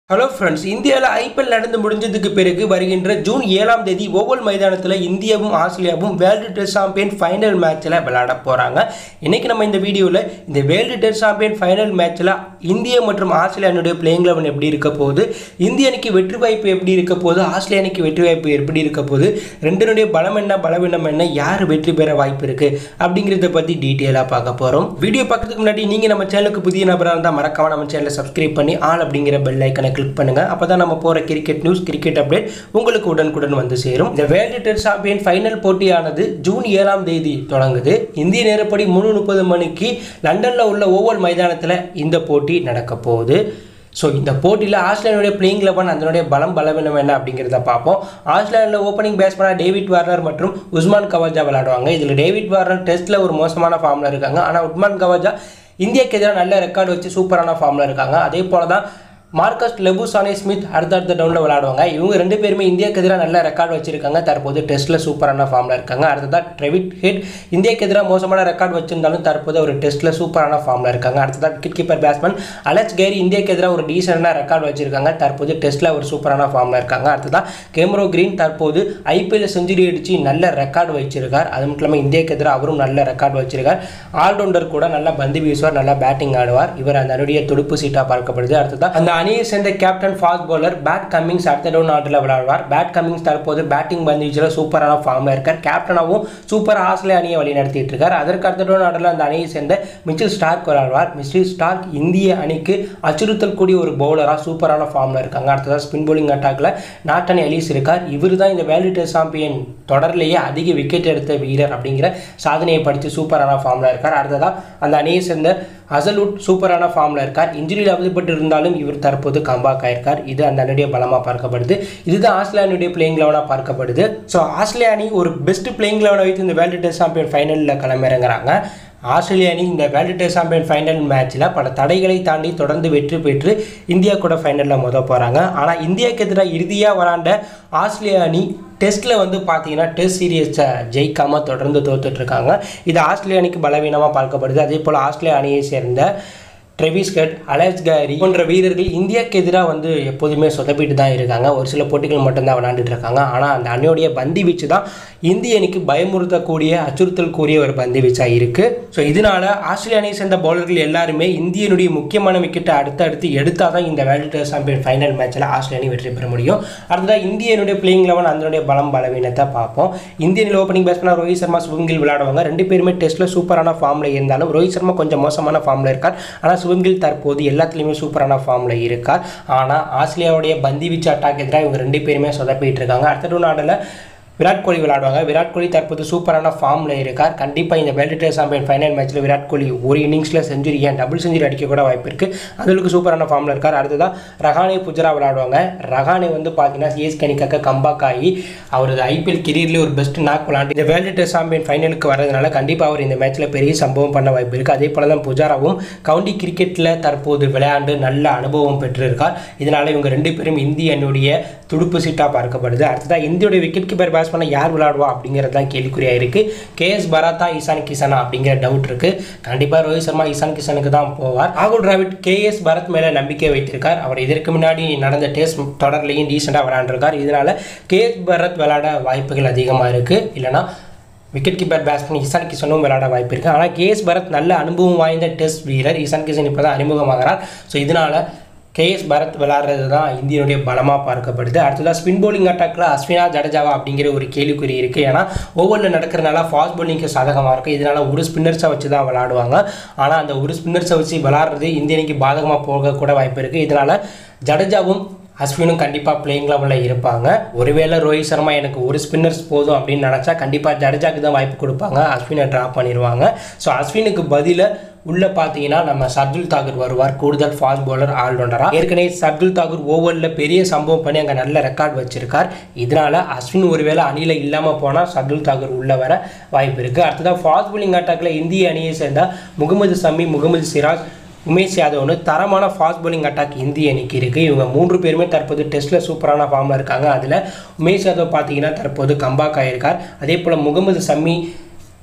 hello friends இந்தியாவில் IPL நடந்து முடிஞ்சதுக்கு பிறகு வருகின்ற ஜூன் ஏழாம் தேதி ஓவல் மைதானத்தில் இந்தியாவும் ஆஸ்திரேலியாவும் வேர்ல்டு டெஸ்ட் சாம்பியன் ஃபைனல் மேட்ச்சில் விளையாட போகிறாங்க இன்றைக்கி நம்ம இந்த வீடியோவில் இந்த world test champion final India இந்தியா மற்றும் ஆஸ்திரேலியானுடைய பிளேயிங் லெவன் எப்படி இருக்க போகுது இந்திய அணிக்கு வெற்றி வாய்ப்பு எப்படி இருக்க போகுது ஆஸ்திரேலியா அணிக்கு வெற்றி வாய்ப்பு எப்படி இருக்க போகுது ரெண்டினுடைய பலம் என்ன பலவீனம் என்ன யார் வெற்றி பெற வாய்ப்பு இருக்குது அப்படிங்கிறத பற்றி டீட்டெயிலாக பார்க்க போகிறோம் வீடியோ பார்க்கறதுக்கு முன்னாடி நீங்கள் நம்ம சேனலுக்கு புதிய நபராக இருந்தால் மறக்காம நம்ம சேனலை சப்ஸ்கிரைப் பண்ணி ஆல் அப்படிங்கிற பெல் ஐக்கனை கிளிக் பண்ணுங்க அப்பதான் நம்ம போற கிரிக்கெட் நியூஸ் கிரிக்கெட் அப்டேட் உங்களுக்கு உடனுக்குடன் வந்து சேரும் இந்த வேர்ல்டு டெஸ்ட் சாம்பியன் ஃபைனல் போட்டியானது ஜூன் ஏழாம் தேதி தொடங்குது இந்திய நேரப்படி மூணு முப்பது மணிக்கு லண்டன்ல உள்ள ஓவல் மைதானத்தில் இந்த போட்டி நடக்க போகுது ஸோ இந்த போட்டியில் ஆஸ்திரேலியாவுடைய பிளேயிங் லெவன் அதனுடைய பலம் பலவீனம் என்ன அப்படிங்கிறத பார்ப்போம் ஆஸ்திரேலியாவில் ஓப்பனிங் பேட்ஸ்மேனாக டேவிட் வார்னர் மற்றும் உஸ்மான் கவாஜா விளையாடுவாங்க இதில் டேவிட் வார்னர் டெஸ்ட்டில் ஒரு மோசமான ஃபார்மில் இருக்காங்க ஆனால் உஸ்மான் கவாஜா இந்தியாவுக்கு எதிராக நல்ல ரெக்கார்டு வச்சு சூப்பரான ஃபார்மில் இருக்காங்க அதே போல தான் மார்க்கஸ் லெபுசானே ஸ்மித் அடுத்தடுத்த டவுனில் விளையாடுவாங்க இவங்க ரெண்டு பேருமே இந்தியாவுக்கு எதிராக நல்ல ரெக்கார்டு வச்சிருக்காங்க தற்போது டெஸ்ட்டில் சூப்பரான ஃபார்மில் இருக்காங்க அடுத்ததாக ட்ரெவிட் ஹெட் இந்தியாவுக்கு எதிராக மோசமான ரெக்கார்டு வச்சிருந்தாலும் தற்போது ஒரு டெஸ்ட்டில் சூப்பரான ஃபார்மில் இருக்காங்க அடுத்ததாக wicket keeper batsman Alex Carey இந்தியாவுக்கு எதிராக ஒரு டீசெண்டான ரெக்கார்டு வச்சிருக்காங்க தற்போது டெஸ்ட்டில் ஒரு சூப்பரான ஃபார்மில் இருக்காங்க அடுத்ததாக கேமரோ கிரீன் தற்போது ஐபிஎல் செஞ்சுரி அடித்து நல்ல ரெக்கார்டு வச்சிருக்கார் அது மட்டும் இல்லாமல் இந்தியாவுக்கு எதிராக அவரும் நல்ல ரெக்கார்டு வச்சிருக்கார் ஆல்ரவுண்டர் கூட நல்லா பந்து வீசுவார் நல்லா பேட்டிங் ஆடுவார் இவர் அந்த அணியுடைய துடுப்பு சீட்டாக பார்க்கப்படுது அடுத்ததாக அந்த அணியை சேர்ந்த captain fast bowler Pat Cummins அடுத்த டவுன் ஆர்டரில் விளையாடுவார் பேட் கம்மிங்ஸ் தற்போது பேட்டிங் பந்து வீச்சில் சூப்பரான ஃபார்மில் இருக்கார் கேப்டனாகவும் சூப்பர் ஆஸ்திரேலிய அணியை வழி நடத்திட்டு இருக்கார் அதற்கு அடுத்த டவுன் ஆர்டரில் அந்த அணியை சேர்ந்த மிச்சில் ஸ்டார்க் விளையாடுவார் மிச்சில் ஸ்டார்க் இந்திய அணிக்கு அச்சுறுத்தல் கூடிய ஒரு பவுலராக சூப்பரான ஃபார்மில் இருக்காங்க அடுத்ததாக ஸ்பின் bowling அட்டாக்ல நாட்டன் எலிஸ் இருக்கார் இவர் தான் இந்த வேர்ல்டு டெஸ்ட் சாம்பியன் தொடர்லேயே அதிக விக்கெட் எடுத்த வீரர் அப்படிங்கிற சாதனையை படித்து சூப்பரான ஃபார்மில் இருக்கார் அடுத்ததாக அந்த அணியை சேர்ந்த அசலுட் சூப்பரான ஃபார்மில் இருக்கார் இன்ஜுரியில் அவதிப்பட்டு இருந்தாலும் இவர் தற்போது கம்பாக் ஆயிருக்கார் இது அந்த அணியுடைய பலமாக பார்க்கப்படுது இதுதான் ஆஸ்திரேலியானுடைய பிளேயிங் லெவனாக பார்க்கப்படுது ஸோ ஆஸ்திரேலியா அணி ஒரு பெஸ்ட் பிளேயிங் லெவனை வைத்து இந்த வேர்ல்டு டெஸ்ட் சாம்பியன் ஃபைனலில் களமிறங்குறாங்க ஆஸ்திரேலிய அணி இந்த வேர்ல்டு டெஸ்ட் சாம்பியன் ஃபைனல் மேட்ச்சில் பல தடைகளை தாண்டி தொடர்ந்து வெற்றி பெற்று இந்தியா கூட ஃபைனலில் மோத போகிறாங்க ஆனால் இந்தியாவுக்கு எதிராக இறுதியாக விளாண்ட ஆஸ்திரேலிய அணி டெஸ்ட்டில் வந்து பார்த்தீங்கன்னா டெஸ்ட் சீரியஸை ஜெயிக்காமல் தொடர்ந்து தோத்துட்ருக்காங்க இது ஆஸ்திரேலிய அணிக்கு பலவீனமாக பார்க்கப்படுது அதே போல் ஆஸ்திரேலியா அணியை சேர்ந்த ட்ரெவிஸ் கட் அலெக்ஸ் கேரி போன்ற வீரர்கள் இந்தியாவுக்கு எதிராக வந்து எப்போதுமே சொதப்பிட்டு தான் இருக்காங்க ஒரு சில போட்டிகள் மட்டும்தான் விளையாண்டுட்டு இருக்காங்க ஆனால் அந்த அணியோடைய பந்து வீச்சு தான் இந்திய அணிக்கு பயமுறுத்தக்கூடிய அச்சுறுத்தல் கூடிய ஒரு பந்து வீச்சாக இருக்குது ஸோ இதனால ஆஸ்திரேலிய அணியை சேர்ந்த பவுலர்கள் எல்லாருமே இந்தியனுடைய முக்கியமான விக்கெட்டை அடுத்தடுத்து எடுத்தால் தான் இந்த வேர்ல்டு டெஸ்ட் சாம்பியன் ஃபைனல் மேட்ச்சில் ஆஸ்திரேலிய அணி வெற்றி பெற முடியும் அடுத்ததாக இந்தியனுடைய பிளேயிங் லெவன் அதனுடைய பலம் பலவீனத்தை பார்ப்போம் இந்தியனில் ஓப்பனிங் பேட்ஸ்மேனாக ரோஹித் சர்மா சுபங்கில் விளையாடுவாங்க ரெண்டு பேருமே டெஸ்ட்டில் சூப்பரான ஃபார்மில் இருந்தாலும் ரோஹித் சர்மா கொஞ்சம் மோசமான ஃபார்மில் இருக்கார் ஆனால் சுபங்கில் தற்போது எல்லாத்துலேயுமே சூப்பரான ஃபார்மில் இருக்கார் ஆனால் ஆஸ்திரேலியாவுடைய பந்தி வீச்சு அட்டாக் எதிராக இவங்க ரெண்டு பேருமே சொதப்பிட்டு இருக்காங்க அடுத்த டூ நாடில் விராட் கோலி விளையாடுவாங்க விராட் கோலி தற்போது சூப்பரான ஃபார்மில் இருக்கார் கண்டிப்பாக இந்த வேர்ல்டு டெஸ்ட் சாம்பியன் ஃபைனல் மேட்ச்சில் விராட் கோலி ஒரு இன்னிங்ஸில் செஞ்சுரி ஏன் டபுள் செஞ்சுரி அடிக்க கூட வாய்ப்பு இருக்குது அதுக்கு சூப்பரான ஃபார்மில் இருக்கார் அடுத்ததாக ரஹானே புஜரா விளையாடுவாங்க ரஹானே வந்து பார்த்தீங்கன்னா சிஎஸ்கே அணிக்காக கம்பாக் ஆகி அவரது ஐபிஎல் கெரியர்லேயே ஒரு பெஸ்ட் நாக் விளாண்டு இந்த வேர்ல்டு டெஸ்ட் சாம்பியன் ஃபைனலுக்கு வரதுனால கண்டிப்பாக அவர் இந்த மேட்ச்சில் பெரிய சம்பவம் பண்ண வாய்ப்பு இருக்குது அதே போல தான் புஜாராவும் கவுண்டி கிரிக்கெட்டில் தற்போது விளையாண்டு நல்ல அனுபவம் பெற்றிருக்கார் இதனால் இவங்க ரெண்டு பேரும் இந்திய அணியுடைய துடுப்பு சீட்டாக பார்க்கப்படுது அடுத்ததாக இந்தியோட விக்கெட் கீப்பர் பேட்ஸ்மேனை யார் விளையாடுவா அப்படிங்கிறது தான் கேள்விக்குறியாக இருக்குது கேஎஸ் பராத்தா ஈசான் கிஷனா அப்படிங்கிற டவுட் இருக்குது கண்டிப்பாக ரோஹித் சர்மா ஈசான் கிஷனுக்கு தான் போவார் ராகுல் டிராவிட் கேஎஸ் பரத் மேலே நம்பிக்கை வைத்திருக்கார் அவர் இதற்கு முன்னாடி நடந்த டெஸ்ட் தொடர்லையும் டீசெண்டாக விளையாண்டுருக்கார் இதனால் கேஎஸ் பரத் விளையாட வாய்ப்புகள் அதிகமாக இருக்குது இல்லைனா விக்கெட் கீப்பர் பேட்ஸ்மேன் இசான் கிஷனும் விளையாட வாய்ப்பு இருக்குது ஆனால் கேஎஸ் பரத் நல்ல அனுபவம் வாய்ந்த டெஸ்ட் வீரர் இசான் கிஷன் இப்போ தான் அறிமுகமாகிறார் ஸோ இதனால் கேஎஸ் பரத் விளாட்றது தான் இந்தியனுடைய பலமாக பார்க்கப்படுது அடுத்ததாக ஸ்பின் bowling அட்டாக்கில் அஸ்வினா ஜடேஜாவா அப்படிங்கிற ஒரு கேள்விக்குறி இருக்குது ஏன்னா ஓவரில் நடக்கிறனால ஃபாஸ்ட் bowlingக்கு சாதகமாக இருக்குது இதனால் ஒரு ஸ்பின்னர்ஸை வச்சு தான் விளாடுவாங்க ஆனால் அந்த ஒரு ஸ்பின்னர்ஸை வச்சு விளாட்றது இந்திய அணிக்கு பாதகமாக போக கூட வாய்ப்பு இருக்குது இதனால் ஜடேஜாவும் அஸ்வினும் கண்டிப்பாக பிளேயிங் லெவலில் இருப்பாங்க ஒருவேளை ரோஹித் சர்மா எனக்கு ஒரு ஸ்பின்னர்ஸ் போதும் அப்படின்னு நினச்சா கண்டிப்பாக ஜடேஜாக்கு தான் வாய்ப்பு கொடுப்பாங்க அஸ்வினை ட்ராப் பண்ணிடுவாங்க ஸோ அஸ்வினுக்கு பதில உள்ள பார்த்தீங்கன்னா நம்ம சர்துல் தாகூர் வருவார் கூடுதல் ஃபாஸ்ட் bowler ஆல்ரவுண்டராக ஏற்கனவே சர்துல் தாகூர் ஓவரில் பெரிய சம்பவம் பண்ணி அங்கே நல்ல ரெக்கார்ட் வச்சிருக்கார் இதனால அஸ்வின் ஒருவேளை அணியில் இல்லாமல் போனால் சர்துல் தாகூர் உள்ள வர வாய்ப்பு இருக்குது அடுத்ததாக ஃபாஸ்ட் bowling அட்டாக்கில் இந்திய அணியை சேர்ந்த முகமது சமி முகமது சிராஜ் உமேஷ் யாதவ்னு தரமான ஃபாஸ்ட் bowling அட்டாக் இந்திய அணிக்கு இருக்குது இவங்க மூன்று பேருமே தற்போது டெஸ்ட்டில் சூப்பரான ஃபார்மில் இருக்காங்க அதில் உமேஷ் யாதவ் பார்த்தீங்கன்னா தற்போது கம்பாக் ஆயிருக்கார் அதே போல் முகமது சம்மி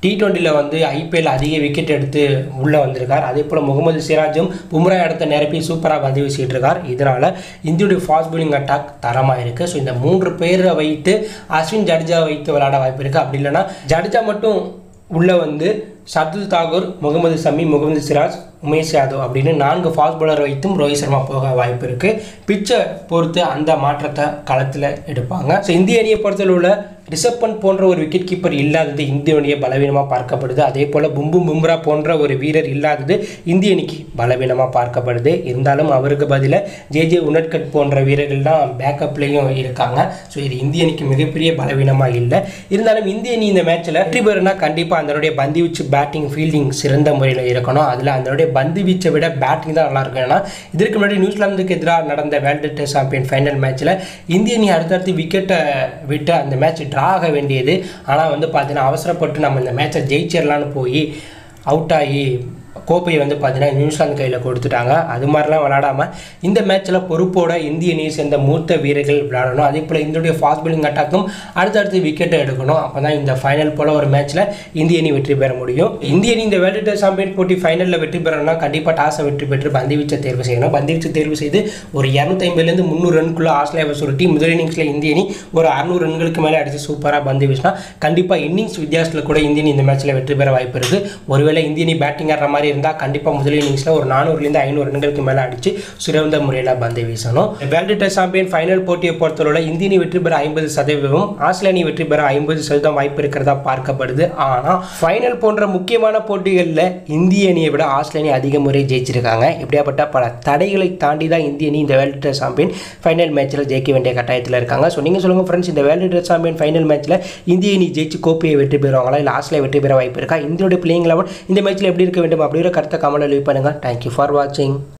டி டுவெண்ட்டியில் வந்து ஐபிஎல் அதிக விக்கெட் எடுத்து உள்ளே வந்திருக்கார் அதே போல் முகமது சிராஜும் பும்ரா இடத்த நிரப்பி சூப்பராக பந்து வீசிட்டு இருக்கார் இதனால் இந்தியுடைய ஃபாஸ்ட் bowling அட்டாக் தரமாக இருக்குது ஸோ இந்த மூன்று பேரை வைத்து அஸ்வின் ஜடேஜா வைத்து விளையாட வாய்ப்பு இருக்குது அப்படி இல்லைன்னா ஜடேஜா மட்டும் உள்ளே வந்து ஷர்துல் தாகூர் முகமது சமி முகமது சிராஜ் உமேஷ் யாதவ் அப்படின்னு நான்கு ஃபாஸ்ட் பவுலர் வைத்தும் ரோஹித் சர்மா போக வாய்ப்பு இருக்குது பிச்சை பொறுத்து அந்த மாற்றத்தை களத்தில் எடுப்பாங்க ஸோ இந்திய அணியை பொறுத்தளவில் ரிஷப் பண்ட் போன்ற ஒரு விக்கெட் கீப்பர் இல்லாதது இந்திய அணியை பலவீனமாக பார்க்கப்படுது அதே போல் பும்பு பும்ரா போன்ற ஒரு வீரர் இல்லாதது இந்திய அணிக்கு பலவீனமாக பார்க்கப்படுது இருந்தாலும் அவருக்கு பதிலாக ஜே ஜே உனட்கட் போன்ற வீரர்கள் தான் பேக்கப்லேயும் இருக்காங்க ஸோ இது இந்திய அணிக்கு மிகப்பெரிய பலவீனமாக இல்லை இருந்தாலும் இந்திய அணி இந்த மேட்ச்சில் வெற்றி பெறுனா கண்டிப்பாக அதனுடைய பந்து வீச்சு பேட்டிங் ஃபீல்டிங் சிறந்த முறையில் இருக்கணும் அதில் அதனுடைய பந்து வீச்சை விட பேட்டிங் தான் நல்லா இருக்கும் ஏன்னா இதற்கு முன்னாடி நியூசிலாந்துக்கு எதிராக நடந்த வேர்ல்டு டெஸ்ட் சாம்பியன் ஃபைனல் மேட்ச்சில் இந்திய அணி அடுத்தடுத்து விக்கெட்டை விட்டு அந்த மேட்ச் ட்ரா ஆக வேண்டியது ஆனால் வந்து பார்த்தீங்கன்னா அவசரப்பட்டு நம்ம இந்த மேட்சை ஜெயிச்சிடலான்னு போய் அவுட் ஆகி கோப்பையை வந்து பார்த்தீங்கன்னா நியூசிலாந்து கையில் கொடுத்துட்டாங்க அது மாதிரிலாம் விளையாடாமல் இந்த மேட்ச்சில் பொறுப்போட இந்திய அணியை சேர்ந்த மூத்த வீரர்கள் விளையாடணும் அதே போல் இந்தியுடைய ஃபாஸ்ட் bowling அட்டாக்கும் அடுத்தடுத்து விக்கெட்டை எடுக்கணும் அப்போ தான் இந்த ஃபைனல் போல் ஒரு மேட்ச்சில் இந்திய அணி வெற்றி பெற முடியும் இந்திய அணி இந்த வேர்ல்டு டெஸ்ட் சாம்பியன் போட்டி ஃபைனலில் வெற்றி பெறணும்னா கண்டிப்பாக டாஸை வெற்றி பெற்று பந்து வீச்சை தேர்வு செய்யணும் பந்து வீச்சை தேர்வு செய்து ஒரு இரநூத்தி ஐம்பதுலேருந்து முந்நூறு ரன்குள்ளே ஆஸ்திரேலியாவை சுருட்டி முதல் இன்னிங்ஸில் இந்திய அணி ஒரு அறுநூறு ரன்களுக்கு மேலே அடித்து சூப்பராக பந்து வீசினா கண்டிப்பாக இன்னிங்ஸ் வித்தியாசத்தில் கூட இந்திய அணி இந்த மேட்ச்சில் வெற்றி பெற வாய்ப்பு இருக்குது ஒருவேளை இந்திய அணி பேட்டிங் ஆடுற மாதிரி இருந்தால் கண்டிப்பாக முதல் இன்னிங்ஸில் ஒரு நானூறுலேருந்து ஐநூறு ரன்களுக்கு மேலே அடித்து சிறந்த முறையில் பந்து வீசணும் வேர்ல்டு டெஸ்ட் சாம்பியன் ஃபைனல் போட்டியை பொறுத்தவரை இந்திய அணி வெற்றி பெற ஐம்பது சதவீதம் ஆஸ்திரேலிய அணி வெற்றி பெற ஐம்பது சதவீதம் வாய்ப்பு இருக்கிறதா பார்க்கப்படுது ஆனால் ஃபைனல் போன்ற முக்கியமான போட்டிகளில் இந்திய அணியை விட ஆஸ்திரேலிய அணி அதிக முறை ஜெயிச்சிருக்காங்க இப்படியாப்பட்ட பல தடைகளை தாண்டி தான் இந்திய அணி இந்த வேர்ல்டு டெஸ்ட் சாம்பியன் ஃபைனல் மேட்ச்சில் ஜெயிக்க வேண்டிய கட்டாயத்தில் இருக்காங்க ஸோ நீங்கள் சொல்லுங்கள் ஃப்ரெண்ட்ஸ் இந்த வேர்ல்டு டெஸ்ட் சாம்பியன் ஃபைனல் மேட்ச்சில் இந்திய அணி ஜெயிச்சு கோப்பையை வெற்றி பெறுவாங்களா இல்லை ஆஸ்திரேலியா வெற்றி பெற வாய்ப்பு இருக்கா இந்தியோட பிளேயிங் லெவல் இந்த மேட்ச்சில் எப்படி இருக்க வேண்டும் அப்படிங்கிற கருத்தை கமெண்ட் லீவ் பண்ணுங்கள் தேங்க்யூ ஃபார் வாட்சிங்